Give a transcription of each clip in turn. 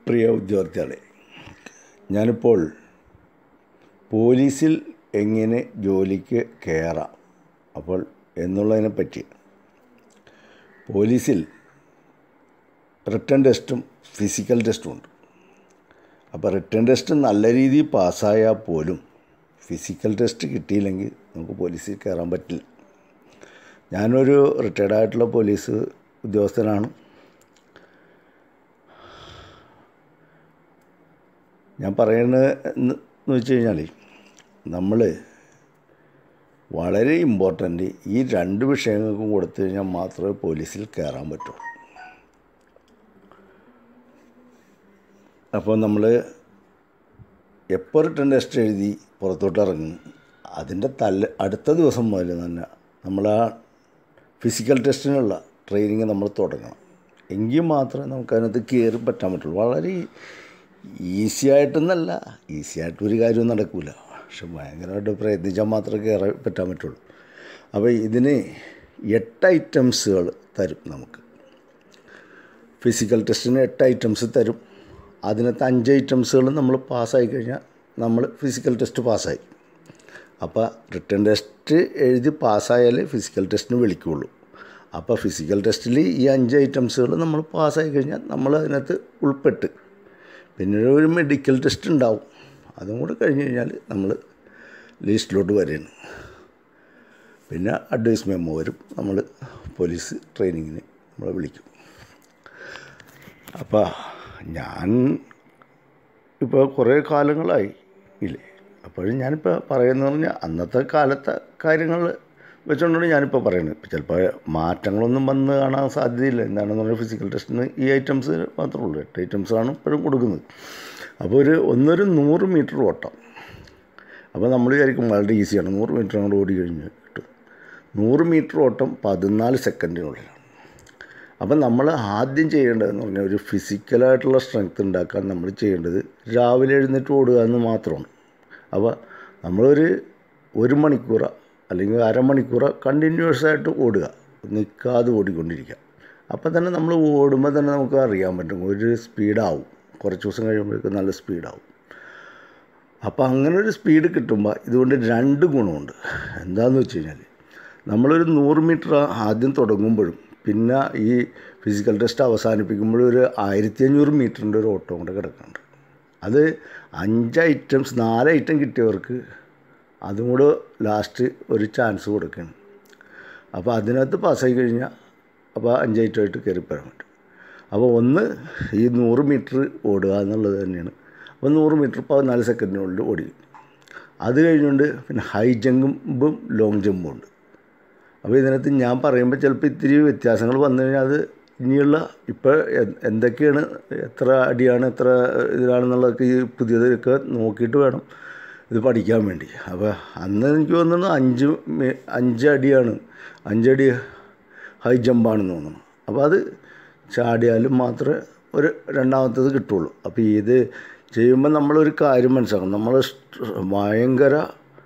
പ്രിയ ഉദ്യോഗാർത്ഥികളെ ഞാനിപ്പോൾ പോലീസിൽ എങ്ങനെ ജോലിക്ക് കയറാം അപ്പോൾ എന്നുള്ളതിനെ പറ്റി പോലീസിൽ റിട്ടേൺ ടെസ്റ്റും ഫിസിക്കൽ ടെസ്റ്റും ഉണ്ട് അപ്പോൾ റിട്ടേൺ ടെസ്റ്റ് നല്ല രീതിയിൽ പാസ്സായാൽ പോലും ഫിസിക്കൽ ടെസ്റ്റ് കിട്ടിയില്ലെങ്കിൽ നമുക്ക് പോലീസിൽ കയറാൻ പറ്റില്ല ഞാനൊരു റിട്ടയർഡ് ആയിട്ടുള്ള പോലീസ് ഉദ്യോഗസ്ഥനാണ് ഞാൻ പറയുന്നത് എന്ന് വെച്ച് കഴിഞ്ഞാൽ നമ്മൾ വളരെ ഇമ്പോർട്ടൻ്റ് ഈ രണ്ട് വിഷയങ്ങൾക്കും കൊടുത്തു കഴിഞ്ഞാൽ മാത്രമേ പോലീസിൽ കയറാൻ പറ്റുള്ളൂ അപ്പോൾ നമ്മൾ എപ്പോൾ റിട്ടേൺ ടെസ്റ്റ് എഴുതി പുറത്തോട്ട് ഇറങ്ങും അതിൻ്റെ തല്ല അടുത്ത ദിവസം മുതൽ തന്നെ നമ്മൾ ആ ഫിസിക്കൽ ടെസ്റ്റിനുള്ള ട്രെയിനിങ് നമ്മൾ തുടങ്ങണം എങ്കിൽ മാത്രമേ നമുക്കതിനകത്ത് കയറി പറ്റാൻ പറ്റുള്ളൂ വളരെ ഈസി ആയിട്ടെന്നല്ല ഈസി ആയിട്ട് ഒരു കാര്യവും നടക്കില്ല പക്ഷെ ഭയങ്കരമായിട്ട് പ്രയത്നിച്ചാൽ മാത്രമേ കയറാൻ പറ്റാൻ പറ്റുള്ളൂ അപ്പോൾ ഇതിന് എട്ട് ഐറ്റംസുകൾ തരും നമുക്ക് ഫിസിക്കൽ ടെസ്റ്റിന് എട്ട് ഐറ്റംസ് തരും അതിനകത്ത് അഞ്ച് ഐറ്റംസുകൾ നമ്മൾ പാസ്സായി കഴിഞ്ഞാൽ നമ്മൾ ഫിസിക്കൽ ടെസ്റ്റ് പാസ്സായി അപ്പോൾ റിട്ടേൺ ടെസ്റ്റ് എഴുതി പാസ്സായാലേ ഫിസിക്കൽ ടെസ്റ്റിന് വിളിക്കുകയുള്ളൂ അപ്പോൾ ഫിസിക്കൽ ടെസ്റ്റിൽ ഈ അഞ്ച് ഐറ്റംസുകൾ നമ്മൾ പാസ്സായി കഴിഞ്ഞാൽ നമ്മൾ അതിനകത്ത് ഉൾപ്പെട്ട് പിന്നെ ഒരു മെഡിക്കൽ ടെസ്റ്റ് ഉണ്ടാവും അതും കൂടെ കഴിഞ്ഞ് കഴിഞ്ഞാൽ നമ്മൾ ലിസ്റ്റിലോട്ട് വരികയാണ് പിന്നെ അഡ്വൈസ് മെമ്മോ വരും നമ്മൾ പോലീസ് ട്രെയിനിങ്ങിന് നമ്മളെ വിളിക്കും അപ്പോൾ ഞാൻ ഇപ്പോൾ കുറേ കാലങ്ങളായി ഇല്ലേ അപ്പോഴും ഞാനിപ്പോൾ പറയുന്നത് പറഞ്ഞാൽ അന്നത്തെ കാലത്തെ കാര്യങ്ങൾ വെച്ചുകൊണ്ടാണ് ഞാനിപ്പോൾ പറയുന്നത് ഇപ്പോൾ ചിലപ്പോൾ മാറ്റങ്ങളൊന്നും വന്ന് കാണാൻ സാധ്യതയില്ല എന്താണെന്ന് പറഞ്ഞാൽ ഫിസിക്കൽ ടെസ്റ്റിന് ഈ ഐറ്റംസ് മാത്രമേ ഉള്ളൂ എട്ട് ഐറ്റംസാണ് ഇപ്പോഴും കൊടുക്കുന്നത് അപ്പോൾ ഒരു ഒന്നൊരു നൂറ് മീറ്റർ ഓട്ടം അപ്പോൾ നമ്മൾ വിചാരിക്കും വളരെ ഈസിയാണ് നൂറ് മീറ്റർ അങ്ങോട്ട് ഓടി കഴിഞ്ഞ് കിട്ടും നൂറ് മീറ്റർ ഓട്ടം പതിനാല് സെക്കൻഡിനുള്ളിലാണ് അപ്പം നമ്മൾ ആദ്യം ചെയ്യേണ്ടതെന്ന് പറഞ്ഞാൽ ഒരു ഫിസിക്കലായിട്ടുള്ള സ്ട്രെങ്ത് ഉണ്ടാക്കാൻ നമ്മൾ ചെയ്യേണ്ടത് രാവിലെ എഴുന്നേറ്റ് ഓടുക എന്ന് മാത്രമാണ് അപ്പോൾ നമ്മളൊരു ഒരു മണിക്കൂറ അല്ലെങ്കിൽ അരമണിക്കൂറ കണ്ടിന്യൂസ് ആയിട്ട് ഓടുക നിൽക്കാതെ ഓടിക്കൊണ്ടിരിക്കുക അപ്പോൾ തന്നെ നമ്മൾ ഓടുമ്പോൾ തന്നെ നമുക്ക് അറിയാൻ പറ്റും ഒരു സ്പീഡാവും കുറച്ച് ദിവസം കഴിയുമ്പോഴേക്കും നല്ല സ്പീഡാവും അപ്പോൾ അങ്ങനെ ഒരു സ്പീഡ് കിട്ടുമ്പോൾ ഇതുകൊണ്ട് രണ്ട് ഗുണമുണ്ട് എന്താണെന്ന് വെച്ച് കഴിഞ്ഞാൽ നമ്മളൊരു നൂറ് മീറ്റർ ആദ്യം തുടങ്ങുമ്പോഴും പിന്നെ ഈ ഫിസിക്കൽ ടെസ്റ്റ് അവസാനിപ്പിക്കുമ്പോഴും ഒരു ആയിരത്തി അഞ്ഞൂറ് മീറ്ററിൻ്റെ ഒരു ഓട്ടം കൂടെ കിടക്കുന്നുണ്ട് അത് അഞ്ച് ഐറ്റംസ് നാല് ഐറ്റം കിട്ടിയവർക്ക് അതും കൂടെ ലാസ്റ്റ് ഒരു ചാൻസ് കൊടുക്കുകയാണ് അപ്പോൾ അതിനകത്ത് പാസ്സായി കഴിഞ്ഞാൽ അപ്പോൾ അഞ്ച് ഐറ്റമായിട്ട് കയറിപ്പോരാൻ പറ്റും അപ്പോൾ ഒന്ന് ഈ നൂറ് മീറ്റർ ഓടുക എന്നുള്ളത് തന്നെയാണ് അപ്പോൾ നൂറ് മീറ്റർ പതിനാല് സെക്കൻഡിനുള്ളിൽ ഓടി അത് കഴിഞ്ഞുകൊണ്ട് പിന്നെ ഹൈ ജമ്പും ലോങ് ജമ്പും ഉണ്ട് അപ്പോൾ ഇതിനകത്ത് ഞാൻ പറയുമ്പോൾ ചിലപ്പോൾ ഇത്തിരി വ്യത്യാസങ്ങൾ വന്നു കഴിഞ്ഞാൽ അത് ഇനിയുള്ള ഇപ്പോൾ എന്തൊക്കെയാണ് എത്ര അടിയാണ് എത്ര ഇതിലാണെന്നുള്ളതൊക്കെ ഈ പുതിയതൊക്കെ നോക്കിയിട്ട് വേണം ഇത് പഠിക്കാൻ വേണ്ടി അപ്പോൾ അന്ന് എനിക്ക് തോന്നുന്നു അഞ്ച് അഞ്ച് അടിയാണ് അഞ്ചടി ഹൈ ജമ്പാണെന്ന് തോന്നുന്നു അപ്പോൾ അത് ചാടിയാലും മാത്രമേ ഒരു രണ്ടാമത്തത് കിട്ടുള്ളൂ അപ്പോൾ ഇത് ചെയ്യുമ്പോൾ നമ്മളൊരു കാര്യം മനസ്സിലാക്കണം നമ്മൾ ഭയങ്കര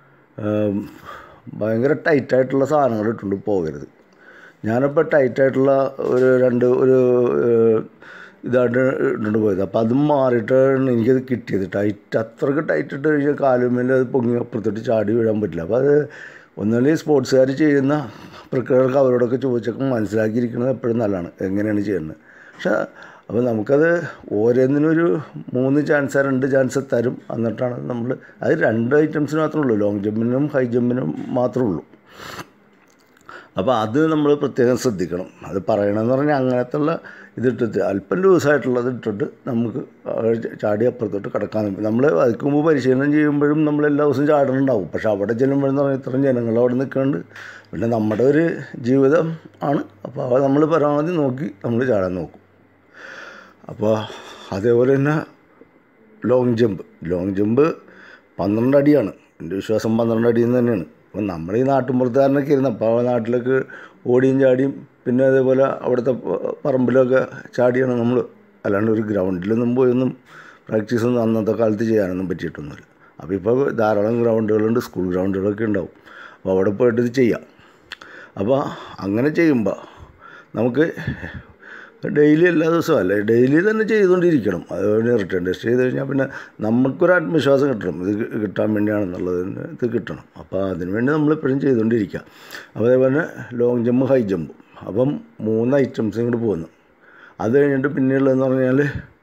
ഭയങ്കര ടൈറ്റായിട്ടുള്ള സാധനങ്ങൾ ഇട്ടുകൊണ്ട് പോകരുത് ഞാനിപ്പോൾ ടൈറ്റായിട്ടുള്ള ഒരു രണ്ട് ഒരു ഇതായിട്ട് ഇട്ടുകൊണ്ട് പോയത് അപ്പോൾ അതും മാറിയിട്ടാണ് എനിക്കത് കിട്ടിയത് ടൈറ്റ് അത്രയ്ക്ക് ടൈറ്റ് ഇട്ട് കഴിഞ്ഞാൽ കാലുമേൽ അത് പൊങ്ങി അപ്പുറത്തോട്ട് ചാടി വീഴാൻ പറ്റില്ല അപ്പോൾ അത് ഒന്നുമില്ലെങ്കിൽ സ്പോർട്സുകാർ ചെയ്യുന്ന പ്രക്രിയകൾക്ക് അവരോടൊക്കെ ചോദിച്ചൊക്കെ മനസ്സിലാക്കിയിരിക്കുന്നത് എപ്പോഴും നല്ലതാണ് എങ്ങനെയാണ് ചെയ്യുന്നത് പക്ഷേ അപ്പോൾ നമുക്കത് ഓരോന്നിനൊരു മൂന്ന് ചാൻസ് രണ്ട് ചാൻസ് തരും എന്നിട്ടാണ് നമ്മൾ അത് രണ്ട് ഐറ്റംസിന് മാത്രമേ ഉള്ളൂ ലോങ് ജമ്പിനും ഹൈ ജമ്പിനും മാത്രമേ ഉള്ളൂ അപ്പോൾ അത് നമ്മൾ പ്രത്യേകം ശ്രദ്ധിക്കണം അത് പറയണമെന്ന് പറഞ്ഞാൽ അങ്ങനത്തെ ഉള്ള ഇതിട്ടിട്ട് അല്പം ലൂസായിട്ടുള്ളത് ഇട്ടിട്ട് നമുക്ക് ചാടി അപ്പുറത്തോട്ട് കിടക്കാൻ നമ്മൾ അതിന് മുമ്പ് പരിശീലനം ചെയ്യുമ്പോഴും നമ്മൾ എല്ലാ ദിവസവും ചാടണുണ്ടാവും പക്ഷെ അവിടെ ചെല്ലുമ്പോഴെന്ന് പറഞ്ഞാൽ ഇത്രയും ജനങ്ങൾ അവിടെ നിൽക്കുന്നുണ്ട് പിന്നെ നമ്മുടെ ഒരു ജീവിതം ആണ് അപ്പോൾ അത് നമ്മൾ പരമാവധി നോക്കി നമ്മൾ ചാടാൻ നോക്കും അപ്പോൾ അതേപോലെ തന്നെ ലോങ് ജമ്പ് ലോങ് ജമ്പ് പന്ത്രണ്ട് അടിയാണ് എൻ്റെ വിശ്വാസം പന്ത്രണ്ട് അടി തന്നെയാണ് അപ്പം നമ്മൾ ഈ നാട്ടുമ്പുറത്തുകാരനൊക്കെ ഇരുന്ന് അപ്പോൾ ആ നാട്ടിലേക്ക് ഓടിയും ചാടിയും പിന്നെ അതേപോലെ അവിടുത്തെ പറമ്പിലൊക്കെ ചാടിയാണ് നമ്മൾ അല്ലാണ്ട് ഒരു ഗ്രൗണ്ടിലൊന്നും പോയൊന്നും പ്രാക്ടീസൊന്നും അന്നത്തെ കാലത്ത് ചെയ്യാനൊന്നും പറ്റിയിട്ടൊന്നുമില്ല അപ്പോൾ ഇപ്പോൾ ധാരാളം ഗ്രൗണ്ടുകളുണ്ട് സ്കൂൾ ഗ്രൗണ്ടുകളൊക്കെ ഉണ്ടാവും അപ്പോൾ അവിടെ പോയിട്ട് ഇത് ചെയ്യാം അപ്പോൾ അങ്ങനെ ചെയ്യുമ്പോൾ നമുക്ക് ഡെയിലി എല്ലാ ദിവസവും അല്ല ഡെയിലി തന്നെ ചെയ്തുകൊണ്ടിരിക്കണം അത് റിട്ടേൺ ടെസ്റ്റ് ചെയ്ത് കഴിഞ്ഞാൽ പിന്നെ നമുക്കൊരു ആത്മവിശ്വാസം കിട്ടണം ഇത് കി- കിട്ടാൻ വേണ്ടിയാണെന്നുള്ളതിന് ഇത് കിട്ടണം അപ്പോൾ അതിന് വേണ്ടി നമ്മളെപ്പോഴും ചെയ്തുകൊണ്ടിരിക്കുക അപ്പോൾ അതേപോലെ ലോങ് ജമ്പ് ഹൈ ജമ്പ് അപ്പം മൂന്ന് ഐറ്റംസ് ഇങ്ങോട്ട് പോകുന്നു അത് കഴിഞ്ഞിട്ട് പിന്നെയുള്ളതെന്ന് പറഞ്ഞാൽ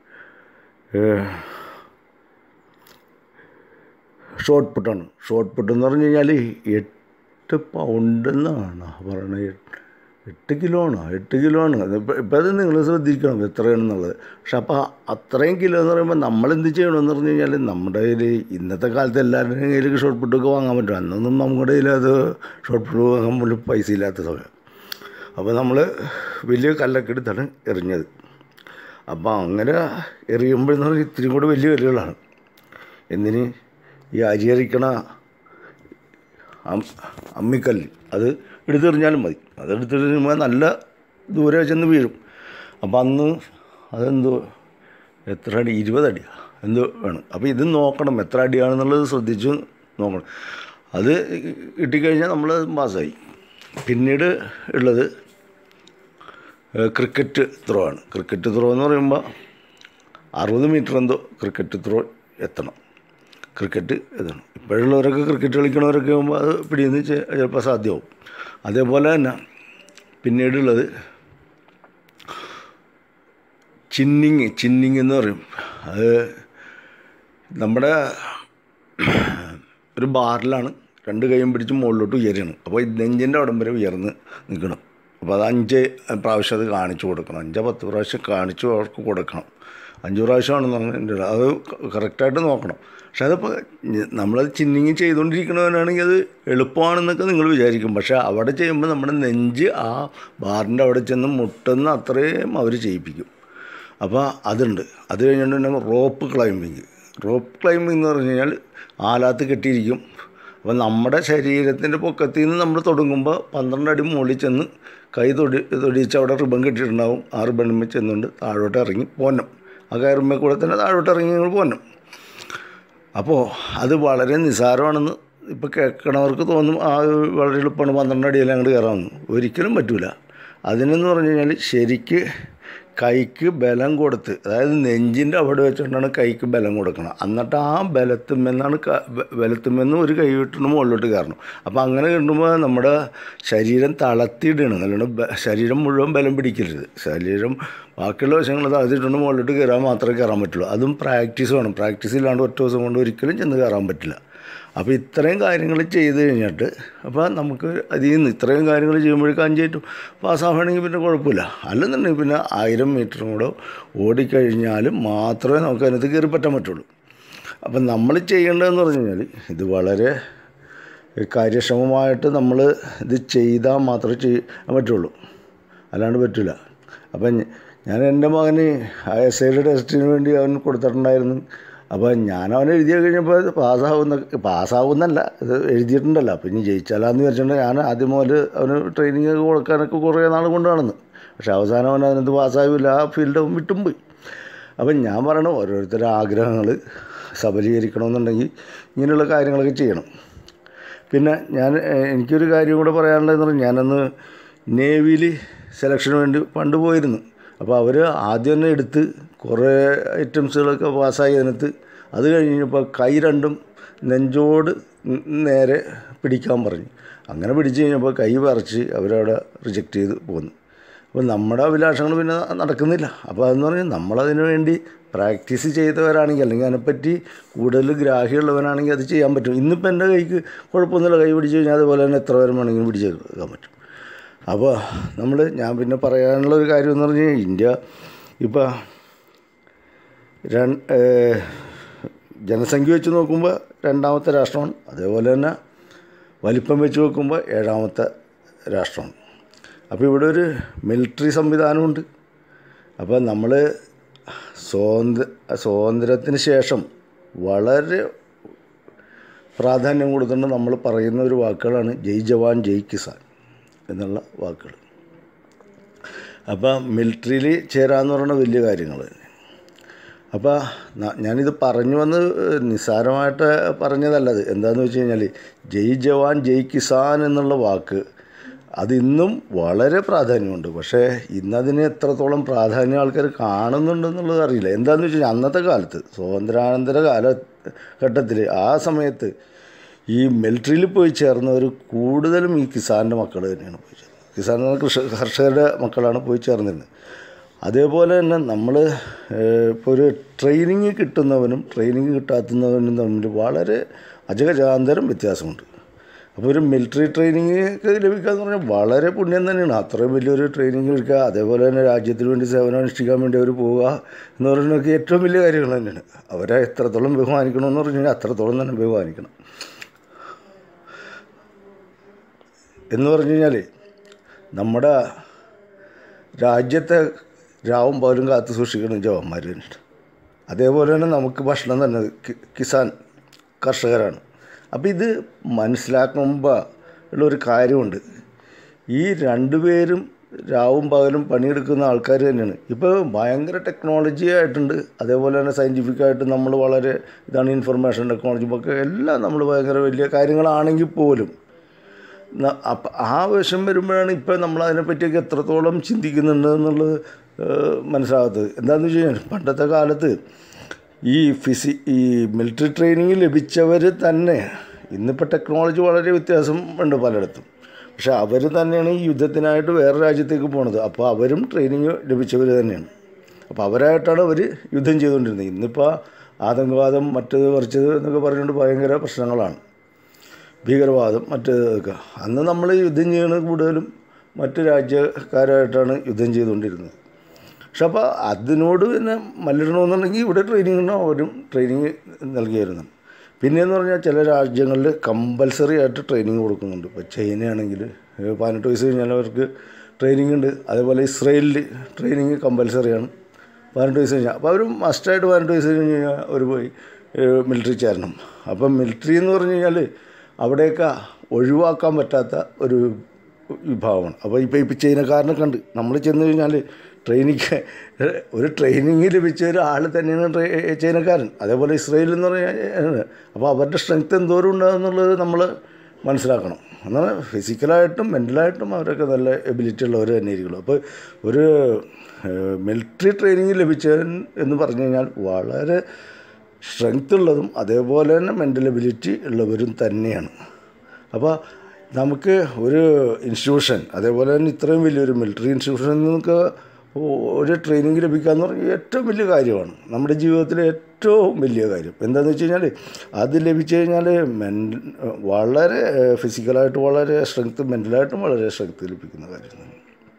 ഷോർട്ട് പുട്ടാണ് ഷോർട്ട് പുട്ട് എന്ന് പറഞ്ഞു കഴിഞ്ഞാൽ എട്ട് പൗണ്ട് എന്നാണ് പറയണത് എട്ട് കിലോ ആണോ എട്ട് കിലോ ആണ് ഇപ്പം ഇപ്പം അത് നിങ്ങൾ ശ്രദ്ധിക്കണം എത്രയാണെന്നുള്ളത് പക്ഷെ അപ്പോൾ അത്രയും കിലോ എന്ന് പറയുമ്പോൾ നമ്മൾ എന്ത് ചെയ്യണമെന്ന് പറഞ്ഞു കഴിഞ്ഞാൽ നമ്മുടെ കയ്യിൽ ഇന്നത്തെ കാലത്ത് എല്ലാവരുടെയും കയ്യിൽ ഷോർട്ട് പുട്ടൊക്കെ വാങ്ങാൻ പറ്റും അന്നൊന്നും നമ്മുടെ കയ്യിൽ അത് ഷോർട്ട് പുട്ട് വാങ്ങാൻ പോലും പൈസ ഇല്ലാത്ത സമയം അപ്പോൾ നമ്മൾ വലിയ കല്ലൊക്കെ എടുത്താണ് എറിഞ്ഞത് അപ്പോൾ അങ്ങനെ എറിയുമ്പോഴെന്ന് പറഞ്ഞാൽ ഇത്തിരി കൂടെ വലിയ കല്ലുകളാണ് എന്തിന് ഈ അരിയറിക്കണ അം- അമ്മിക്കല്ല് അത് എടുത്തെറിഞ്ഞാലും മതി അത് എടുത്തെറിയുമ്പോൾ നല്ല ദൂരെ ചെന്ന് വീഴും അപ്പം അന്ന് അതെന്തോ എത്ര അടി ഇരുപതടിയാണ് എന്തോ വേണം അപ്പോൾ ഇത് നോക്കണം എത്ര അടിയാണെന്നുള്ളത് ശ്രദ്ധിച്ച് നോക്കണം അത് കിട്ടിക്കഴിഞ്ഞാൽ നമ്മൾ പാസ്സായി പിന്നീട് ഉള്ളത് ഏഹ് ക്രിക്കറ്റ് ത്രോ ആണ് ക്രിക്കറ്റ് ത്രോ എന്ന് പറയുമ്പോൾ അറുപത് മീറ്റർ എന്തോ ക്രിക്കറ്റ് ത്രോ എത്തണം ക്രിക്കറ്റ് എത്തണം ഇപ്പോഴുള്ളവരൊക്കെ ക്രിക്കറ്റ് കളിക്കണവരൊക്കെ ആകുമ്പോൾ അത് പിടിയെന്ന് ചിലപ്പോൾ സാധ്യമാവും അതേപോലെ തന്നെ പിന്നീടുള്ളത് ചിന്നിങ് ചിന്നിങ് എന്ന് പറയും അത് നമ്മുടെ ഒരു ബാറിലാണ് രണ്ട് കൈയും പിടിച്ച് മുകളിലോട്ട് ഉയരണം അപ്പോൾ ഈ നെഞ്ചിൻ്റെ അവിടം വരെ ഉയർന്ന് നിൽക്കണം അപ്പോൾ അത് അഞ്ച് പ്രാവശ്യം അത് കാണിച്ചു കൊടുക്കണം അഞ്ചോ പത്ത് പ്രാവശ്യം കാണിച്ചു അവർക്ക് കൊടുക്കണം അഞ്ച് പ്രാവശ്യമാണെന്ന് പറഞ്ഞിട്ടുണ്ട് അത് കറക്റ്റായിട്ട് നോക്കണം പക്ഷെ അതിപ്പോൾ നമ്മളത് ചിന്നിങ് ചെയ്തുകൊണ്ടിരിക്കണവനാണെങ്കിൽ അത് എളുപ്പമാണെന്നൊക്കെ നിങ്ങൾ വിചാരിക്കും പക്ഷേ അവിടെ ചെയ്യുമ്പോൾ നമ്മുടെ നെഞ്ച് ആ ബാറിൻ്റെ അവിടെ ചെന്ന് മുട്ടുന്ന അത്രയും അവർ ചെയ്യിപ്പിക്കും അപ്പോൾ അതുണ്ട് അത് കഴിഞ്ഞിട്ട് പിന്നെ റോപ്പ് ക്ലൈമ്പിങ് റോപ്പ് ക്ലൈമ്പിംഗ് എന്ന് പറഞ്ഞു കഴിഞ്ഞാൽ ആലാത്ത് കെട്ടിയിരിക്കും അപ്പോൾ നമ്മുടെ ശരീരത്തിൻ്റെ പൊക്കത്തിൽ നിന്ന് നമ്മൾ തുടങ്ങുമ്പോൾ പന്ത്രണ്ട് അടി മുകളിൽ ചെന്ന് കൈ തൊടി തൊടിച്ച് അവിടെ റിബൺ കെട്ടിയിട്ടുണ്ടാവും ആ റിബണിന്മേൽ ചെന്നുകൊണ്ട് താഴോട്ട് ഇറങ്ങി പോരണം ആ കയറുമ്പോൾ കൂടെ തന്നെ താഴോട്ട് ഇറങ്ങി ഞങ്ങൾ പോരണം അപ്പോൾ അത് വളരെ നിസ്സാരമാണെന്ന് ഇപ്പോൾ കേൾക്കണവർക്ക് തോന്നും ആ വളരെ എളുപ്പമാണ് പന്ത്രണ്ട് അടിയിൽ അങ്ങോട്ട് കയറാമെന്ന് ഒരിക്കലും പറ്റൂല അതിനെന്ന് പറഞ്ഞു കഴിഞ്ഞാൽ ശരിക്ക് കൈക്ക് ബലം കൊടുത്ത് അതായത് നെഞ്ചിൻ്റെ അവിടെ വെച്ചുകൊണ്ടാണ് കൈക്ക് ബലം കൊടുക്കണം എന്നിട്ട് ആ ബലത്തുമെന്നാണ് ബലത്തുമെന്ന് ഒരു കൈ വിട്ടിട്ട് മുകളിലോട്ട് കയറണം അപ്പോൾ അങ്ങനെ കിട്ടുമ്പോൾ നമ്മുടെ ശരീരം തളർത്തിയിടണം അല്ലാണ്ട് ബ- ശരീരം മുഴുവൻ ബലം പിടിക്കരുത് ശരീരം ബാക്കിയുള്ള വശങ്ങൾ താഴ്ത്തിയിട്ടുണ്ട് മുകളിലോട്ട് കയറാൻ മാത്രമേ കയറാൻ പറ്റുള്ളൂ അതും പ്രാക്ടീസ് വേണം പ്രാക്ടീസ് ഇല്ലാണ്ട് ഒറ്റ ദിവസം കൊണ്ട് ഒരിക്കലും ചെന്ന് കയറാൻ പറ്റില്ല അപ്പോൾ ഇത്രയും കാര്യങ്ങൾ ചെയ്ത് കഴിഞ്ഞിട്ട് അപ്പോൾ നമുക്ക് അതിൽ നിന്ന് ഇത്രയും കാര്യങ്ങൾ ചെയ്യുമ്പോഴേക്കും അഞ്ചേറ്റും പാസ്സാവുകയാണെങ്കിൽ പിന്നെ കുഴപ്പമില്ല അല്ലെന്നുണ്ടെങ്കിൽ പിന്നെ ആയിരം മീറ്ററും കൂടെ ഓടിക്കഴിഞ്ഞാൽ മാത്രമേ നമുക്ക് അതിനകത്ത് കയറി പറ്റാൻ പറ്റുള്ളൂ അപ്പം നമ്മൾ ചെയ്യേണ്ടതെന്ന് പറഞ്ഞു കഴിഞ്ഞാൽ ഇത് വളരെ കാര്യക്ഷമമായിട്ട് നമ്മൾ ഇത് ചെയ്താൽ മാത്രമേ ചെയ്യാൻ പറ്റുള്ളൂ അല്ലാണ്ട് പറ്റില്ല അപ്പം ഞ- ഞാൻ എൻ്റെ മകന് എസ് ഐയുടെ ടെസ്റ്റിന് വേണ്ടി അവൻ കൊടുത്തിട്ടുണ്ടായിരുന്നു അപ്പോൾ ഞാൻ അവൻ എഴുതി കഴിഞ്ഞപ്പോൾ ഇത് പാസ്സാവുന്ന പാസ്സാവുന്നല്ല ഇത് എഴുതിയിട്ടുണ്ടല്ലോ അപ്പോൾ ഇനി ജയിച്ചാലാന്ന് വിചാരിച്ചിട്ടുണ്ട് ഞാൻ ആദ്യം മുതൽ അവന് ട്രെയിനിങ് ഒക്കെ കൊടുക്കാനൊക്കെ കുറേ നാൾ കൊണ്ട് നടന്നു പക്ഷേ അവസാനം അവൻ അതിനകത്ത് പാസ്സാവില്ല ആ ഫീൽഡ് അവൻ വിട്ടും പോയി അപ്പം ഞാൻ പറയണു ഓരോരുത്തരുടെ ആഗ്രഹങ്ങൾ സബലീകരിക്കണമെന്നുണ്ടെങ്കിൽ ഇങ്ങനെയുള്ള കാര്യങ്ങളൊക്കെ ചെയ്യണം പിന്നെ ഞാൻ ഏഹ്, എനിക്കൊരു കാര്യം കൂടെ പറയാനുള്ളതെന്ന് പറഞ്ഞാൽ ഞാനന്ന് നേവിയിൽ സെലക്ഷന് വേണ്ടി പണ്ട് പോയിരുന്നു അപ്പോൾ അവർ ആദ്യം തന്നെ എടുത്ത് കുറേ ഐറ്റംസുകളൊക്കെ പാസ്സായി അതിനകത്ത് അത് കഴിഞ്ഞപ്പോൾ കൈ രണ്ടും നെഞ്ചോട് ന- നേരെ പിടിക്കാൻ പറഞ്ഞു അങ്ങനെ പിടിച്ച് കഴിഞ്ഞപ്പോൾ കൈ പറിച്ച് അവരവിടെ റിജക്റ്റ് ചെയ്ത് പോന്നു അപ്പോൾ നമ്മുടെ അഭിലാഷങ്ങൾ പിന്നെ നടക്കുന്നില്ല അപ്പോൾ അതെന്ന് പറഞ്ഞാൽ നമ്മളതിനു വേണ്ടി പ്രാക്ടീസ് ചെയ്തവരാണെങ്കിൽ അല്ലെങ്കിൽ അതിനെപ്പറ്റി കൂടുതൽ ഗ്രാഹ്യമുള്ളവനാണെങ്കിൽ അത് ചെയ്യാൻ പറ്റും ഇന്നിപ്പോൾ എൻ്റെ കൈക്ക് കുഴപ്പമൊന്നുമില്ല കൈ പിടിച്ച് കഴിഞ്ഞാൽ അതുപോലെ തന്നെ എത്ര പേരും വേണമെങ്കിലും പിടിച്ചെടുക്കാൻ പറ്റും അപ്പോൾ നമ്മൾ ഞാൻ പിന്നെ പറയാനുള്ള ഒരു കാര്യം എന്ന് പറഞ്ഞാൽ ഇന്ത്യ ഇപ്പോൾ രണ്ട് ജനസംഖ്യ വെച്ച് നോക്കുമ്പോൾ രണ്ടാമത്തെ രാഷ്ട്രമാണ് അതേപോലെ തന്നെ വലിപ്പം വെച്ച് നോക്കുമ്പോൾ ഏഴാമത്തെ രാഷ്ട്രമാണ് അപ്പോൾ ഇവിടെ ഒരു മിലിറ്ററി സംവിധാനമുണ്ട് അപ്പോൾ നമ്മൾ സ്വാതന്ത്ര്യ സ്വാതന്ത്ര്യത്തിന് ശേഷം വളരെ പ്രാധാന്യം കൊടുത്തുകൊണ്ട് നമ്മൾ പറയുന്ന ഒരു വാക്കുകളാണ് ജയ് ജവാൻ ജയ് കിസാൻ എന്നുള്ള വാക്കുകൾ അപ്പോൾ മിലിറ്ററിയിൽ ചേരാന്ന് പറയുന്ന വലിയ കാര്യങ്ങൾ തന്നെ അപ്പോൾ ന- ഞാനിത് പറഞ്ഞു വന്ന് നിസ്സാരമായിട്ട് പറഞ്ഞതല്ലത് എന്താണെന്ന് വെച്ച് കഴിഞ്ഞാൽ ജയ് ജവാൻ ജയ് കിസാൻ എന്നുള്ള വാക്ക് അത് ഇന്നും വളരെ പ്രാധാന്യമുണ്ട് പക്ഷേ ഇന്നതിന് എത്രത്തോളം പ്രാധാന്യം ആൾക്കാർ കാണുന്നുണ്ടെന്നുള്ളത് അറിയില്ല എന്താണെന്ന് വെച്ച് കഴിഞ്ഞാൽ അന്നത്തെ കാലത്ത് സ്വാതന്ത്ര്യാനന്തര കാലഘട്ടത്തിൽ ആ സമയത്ത് ഈ മിലിറ്ററിയിൽ പോയി ചേർന്നവർ കൂടുതലും ഈ കിസാൻ്റെ മക്കൾ തന്നെയാണ് പോയി ചേർന്നത് കിസാൻ എന്ന് പറഞ്ഞാൽ കൃഷ കർഷകരുടെ മക്കളാണ് പോയി ചേർന്നിരുന്നത് അതേപോലെ തന്നെ നമ്മൾ ഇപ്പോൾ ഒരു ട്രെയിനിങ് കിട്ടുന്നവനും ട്രെയിനിങ് കിട്ടാത്തുന്നവനും തമ്മിൽ വളരെ അജഗജാന്തരം വ്യത്യാസമുണ്ട് അപ്പോൾ ഒരു മിലിറ്ററി ട്രെയിനിങ് ഒക്കെ ലഭിക്കുക എന്ന് പറഞ്ഞാൽ വളരെ പുണ്യം തന്നെയാണ് അത്രയും വലിയൊരു ട്രെയിനിങ് എടുക്കുക അതേപോലെ തന്നെ രാജ്യത്തിന് വേണ്ടി സേവനം അനുഷ്ഠിക്കാൻ വേണ്ടി അവർ പോവുക എന്ന് പറയുന്നതൊക്കെ ഏറ്റവും വലിയ കാര്യങ്ങൾ തന്നെയാണ് അവരെ എത്രത്തോളം ബഹുമാനിക്കണമെന്ന് പറഞ്ഞു കഴിഞ്ഞാൽ അത്രത്തോളം തന്നെ ബഹുമാനിക്കണം എന്ന് പറഞ്ഞു കഴിഞ്ഞാൽ നമ്മുടെ രാജ്യത്തെ രാവും പകലും കാത്തു സൂക്ഷിക്കുന്ന ജവാന്മാർ തന്നെയാണ് അതേപോലെ തന്നെ നമുക്ക് ഭക്ഷണം തന്നെ കി- കിസാൻ കർഷകരാണ് അപ്പോൾ ഇത് മനസ്സിലാക്കുമ്പോൾ ഉള്ളൊരു കാര്യമുണ്ട് ഈ രണ്ടുപേരും രാവും പകലും പണിയെടുക്കുന്ന ആൾക്കാർ തന്നെയാണ് ഇപ്പോൾ ഭയങ്കര ടെക്നോളജി ആയിട്ടുണ്ട് അതേപോലെ തന്നെ സയൻറ്റിഫിക് ആയിട്ട് നമ്മൾ വളരെ ഇതാണ് ഇൻഫർമേഷൻ ടെക്നോളജി ഒക്കെ എല്ലാം നമ്മൾ ഭയങ്കര വലിയ കാര്യങ്ങളാണെങ്കിൽ പോലും ന- അപ്പം ആ വശം വരുമ്പോഴാണ് ഇപ്പം നമ്മൾ അതിനെപ്പറ്റിയൊക്കെ എത്രത്തോളം ചിന്തിക്കുന്നുണ്ട് എന്നുള്ളത് ഏഹ്, മനസ്സിലാകാത്തത് എന്താണെന്ന് വെച്ച് കഴിഞ്ഞാൽ പണ്ടത്തെ കാലത്ത് ഈ ഫിസി ഈ മിലിറ്ററി ട്രെയിനിങ് ലഭിച്ചവർ തന്നെ ഇന്നിപ്പോൾ ടെക്നോളജി വളരെ വ്യത്യാസം ഉണ്ട് പലയിടത്തും പക്ഷെ അവർ തന്നെയാണ് ഈ യുദ്ധത്തിനായിട്ട് വേറെ രാജ്യത്തേക്ക് പോണത് അപ്പോൾ അവരും ട്രെയിനിങ് ലഭിച്ചവർ തന്നെയാണ് അപ്പോൾ അവരായിട്ടാണ് അവർ യുദ്ധം ചെയ്തുകൊണ്ടിരുന്നത് ഇന്നിപ്പോൾ ആതങ്കവാദം മറ്റേത് മറിച്ചത് എന്നൊക്കെ പറഞ്ഞുകൊണ്ട് ഭയങ്കര പ്രശ്നങ്ങളാണ് ഭീകരവാദം മറ്റേതൊക്കെ അന്ന് നമ്മൾ യുദ്ധം ചെയ്യുന്നത് കൂടുതലും മറ്റ് രാജ്യക്കാരായിട്ടാണ് യുദ്ധം ചെയ്തുകൊണ്ടിരുന്നത് പക്ഷെ അപ്പോൾ അതിനോട് തന്നെ മല്ലിടണമെന്നുണ്ടെങ്കിൽ ഇവിടെ ട്രെയിനിങ് ഉണ്ടോ അവരും ട്രെയിനിങ് നൽകിയായിരുന്നു പിന്നെയെന്ന് പറഞ്ഞാൽ ചില രാജ്യങ്ങളിൽ കമ്പൽസറി ആയിട്ട് ട്രെയിനിങ് കൊടുക്കുന്നുണ്ട് ഇപ്പോൾ ചൈനയാണെങ്കിൽ പതിനെട്ട് വയസ്സ് കഴിഞ്ഞാൽ അവർക്ക് ട്രെയിനിങ് ഉണ്ട് അതേപോലെ ഇസ്രയേലിൽ ട്രെയിനിങ് കമ്പൽസറിയാണ് പതിനെട്ട് വയസ്സ് കഴിഞ്ഞാൽ അപ്പോൾ അവർ മസ്റ്റായിട്ട് പതിനെട്ട് വയസ്സ് കഴിഞ്ഞ് കഴിഞ്ഞാൽ അവർ പോയി മിലിറ്ററി ചേരണം അപ്പം മിലിറ്ററി എന്ന് പറഞ്ഞു കഴിഞ്ഞാൽ അവിടെയൊക്കെ ഒഴിവാക്കാൻ പറ്റാത്ത ഒരു വിഭാഗമാണ് അപ്പോൾ ഇപ്പോൾ ഇപ്പോൾ ചൈനക്കാരനെ കണ്ട് നമ്മൾ ചെന്ന് കഴിഞ്ഞാൽ ട്രെയിനിങ് ഒരു ട്രെയിനിങ് ലഭിച്ച ഒരാൾ തന്നെയാണ് ട്രെ ചൈനക്കാരൻ അതേപോലെ ഇസ്രയേൽ എന്ന് പറഞ്ഞാൽ അപ്പോൾ അവരുടെ സ്ട്രെങ്ത് എന്തോരം ഉണ്ടാകുന്നുള്ളത് നമ്മൾ മനസ്സിലാക്കണം എന്നാൽ ഫിസിക്കലായിട്ടും മെൻ്റലായിട്ടും അവരൊക്കെ നല്ല എബിലിറ്റി ഉള്ളവർ തന്നെ ഇരിക്കുള്ളൂ അപ്പോൾ ഒരു മിലിറ്ററി ട്രെയിനിങ് ലഭിച്ചവൻ എന്ന് പറഞ്ഞു കഴിഞ്ഞാൽ വളരെ സ്ട്രെങ്ത് ഉള്ളതും അതേപോലെ തന്നെ മെൻ്റൽ എബിലിറ്റി ഉള്ളവരും തന്നെയാണ് അപ്പോൾ നമുക്ക് ഒരു ഇൻസ്റ്റിറ്റ്യൂഷൻ അതേപോലെ തന്നെ ഇത്രയും വലിയൊരു മിലിറ്ററി ഇൻസ്റ്റിറ്റ്യൂഷനിൽ നിന്നൊക്കെ ഒരു ട്രെയിനിങ് ലഭിക്കുക എന്ന് പറഞ്ഞാൽ ഏറ്റവും വലിയ കാര്യമാണ് നമ്മുടെ ജീവിതത്തിലെ ഏറ്റവും വലിയ കാര്യം എന്താണെന്ന് വെച്ച് കഴിഞ്ഞാൽ അത് ലഭിച്ചു കഴിഞ്ഞാൽ മെൻ വളരെ ഫിസിക്കലായിട്ട് വളരെ സ്ട്രെങ്ത് മെൻ്റലായിട്ടും വളരെ സ്ട്രെങ്ത് ലഭിക്കുന്ന കാര്യമാണ്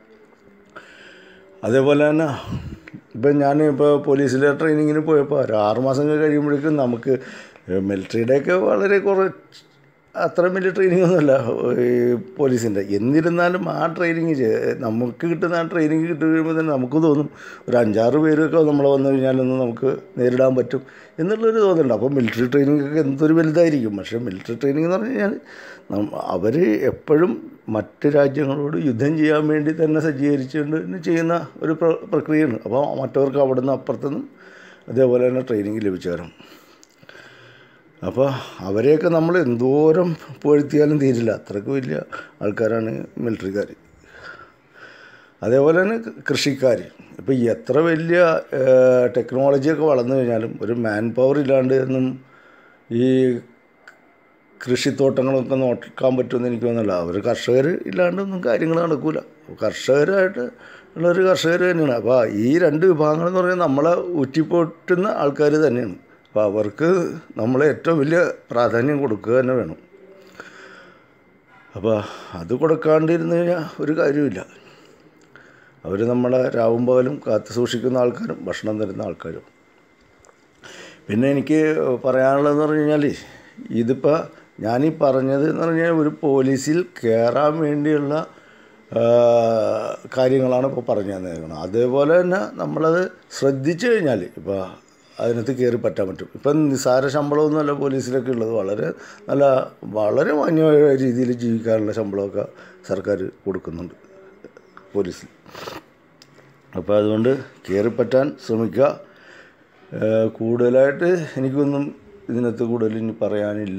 അതേപോലെ തന്നെ ഇപ്പം ഞാൻ ഇപ്പോൾ പോലീസിലെ ട്രെയിനിങ്ങിന് പോയപ്പോൾ ഒരു ആറ് മാസം കഴിയുമ്പോഴേക്കും നമുക്ക് മിലിറ്ററിയുടെയൊക്കെ വളരെ കുറച്ച് അത്ര വലിയ ട്രെയിനിങ് ഒന്നുമല്ല ഈ പോലീസിൻ്റെ എന്നിരുന്നാലും ആ ട്രെയിനിങ് നമുക്ക് കിട്ടുന്ന ആ ട്രെയിനിങ് കിട്ടി കഴിയുമ്പോൾ തന്നെ നമുക്ക് തോന്നും ഒരു അഞ്ചാറ് പേരൊക്കെ നമ്മൾ വന്നു കഴിഞ്ഞാലൊന്നും നമുക്ക് നേരിടാൻ പറ്റും എന്നുള്ളൊരു തോന്നുന്നുണ്ട് അപ്പോൾ മിലിറ്ററി ട്രെയിനിങ് ഒക്കെ എന്തൊരു വലുതായിരിക്കും പക്ഷേ മിലിറ്ററി ട്രെയിനിങ് എന്ന് പറഞ്ഞു കഴിഞ്ഞാൽ അവർ എപ്പോഴും മറ്റ് രാജ്യങ്ങളോട് യുദ്ധം ചെയ്യാൻ വേണ്ടി തന്നെ സജ്ജീകരിച്ചുകൊണ്ട് തന്നെ ചെയ്യുന്ന ഒരു പ്ര- പ്രക്രിയയാണ് അപ്പോൾ മറ്റവർക്ക് അവിടെ നിന്ന് അപ്പുറത്തുനിന്നും അതേപോലെ തന്നെ ട്രെയിനിങ് ലഭിച്ചവരും അപ്പോൾ അവരെയൊക്കെ നമ്മൾ എന്തോരം പുകഴ്ത്തിയാലും തീരില്ല അത്രയ്ക്ക് വലിയ ആൾക്കാരാണ് മിലിറ്ററിക്കാർ അതേപോലെ തന്നെ കൃഷിക്കാർ ഇപ്പോൾ എത്ര വലിയ ടെക്നോളജിയൊക്കെ വളർന്നു കഴിഞ്ഞാലും ഒരു മാൻ പവർ ഇല്ലാണ്ട് ഒന്നും ഈ കൃഷിത്തോട്ടങ്ങളൊക്കെ നോക്കാൻ പറ്റുമെന്ന് എനിക്ക് തോന്നുന്നില്ല അവർ കർഷകർ ഇല്ലാണ്ടൊന്നും കാര്യങ്ങൾ നടക്കില്ല കർഷകരായിട്ട് ഉള്ളൊരു കർഷകർ തന്നെയാണ് അപ്പോൾ ഈ രണ്ട് വിഭാഗങ്ങൾ എന്ന് പറഞ്ഞാൽ നമ്മളെ ഊറ്റിപ്പോറ്റുന്ന ആൾക്കാർ തന്നെയാണ് അപ്പോൾ അവർക്ക് നമ്മൾ ഏറ്റവും വലിയ പ്രാധാന്യം കൊടുക്കുക തന്നെ വേണം അപ്പോൾ അത് കൊടുക്കാണ്ടിരുന്ന് കഴിഞ്ഞാൽ ഒരു കാര്യമില്ല അവർ നമ്മളെ രാവും പകലും കാത്തു സൂക്ഷിക്കുന്ന ആൾക്കാരും ഭക്ഷണം തരുന്ന ആൾക്കാരും പിന്നെ എനിക്ക് പറയാനുള്ളതെന്ന് പറഞ്ഞു കഴിഞ്ഞാൽ ഇതിപ്പോൾ ഞാനീ പറഞ്ഞത് എന്ന് പറഞ്ഞാൽ ഒരു പോലീസിൽ കയറാൻ വേണ്ടിയുള്ള ആ, കാര്യങ്ങളാണ് ഇപ്പോൾ പറഞ്ഞു തന്നേക്കുന്നത് അതേപോലെ തന്നെ നമ്മളത് ശ്രദ്ധിച്ചു കഴിഞ്ഞാൽ ഇപ്പോൾ അതിനകത്ത് കയറി പറ്റാൻ പറ്റും ഇപ്പം നിസ്സാര ശമ്പളമൊന്നുമല്ല പോലീസിലൊക്കെ ഉള്ളത് വളരെ നല്ല വളരെ മാന്യമായ രീതിയിൽ ജീവിക്കാനുള്ള ശമ്പളമൊക്കെ സർക്കാർ കൊടുക്കുന്നുണ്ട് പോലീസിൽ അപ്പോൾ അതുകൊണ്ട് കയറിപ്പറ്റാൻ ശ്രമിക്കുക ഏഹ് കൂടുതലായിട്ട് എനിക്കൊന്നും ഇതിനകത്ത് കൂടുതൽ ഇനി പറയാനില്ല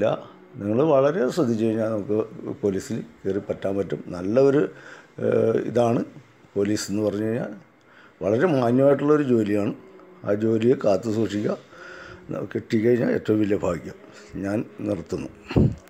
നിങ്ങൾ വളരെ ശ്രദ്ധിച്ചു കഴിഞ്ഞാൽ നമുക്ക് പോലീസിൽ കയറി പറ്റാൻ പറ്റും നല്ല ഒരു ഏഹ്, ഇതാണ് പോലീസ് എന്ന് പറഞ്ഞു കഴിഞ്ഞാൽ വളരെ മാന്യമായിട്ടുള്ളൊരു ജോലിയാണ് ആ ജോലിയെ കാത്തു സൂക്ഷിക്കുക കിട്ടിക്കഴിഞ്ഞാൽ ഏറ്റവും വലിയ ഭാഗ്യം ഞാൻ നിർത്തുന്നു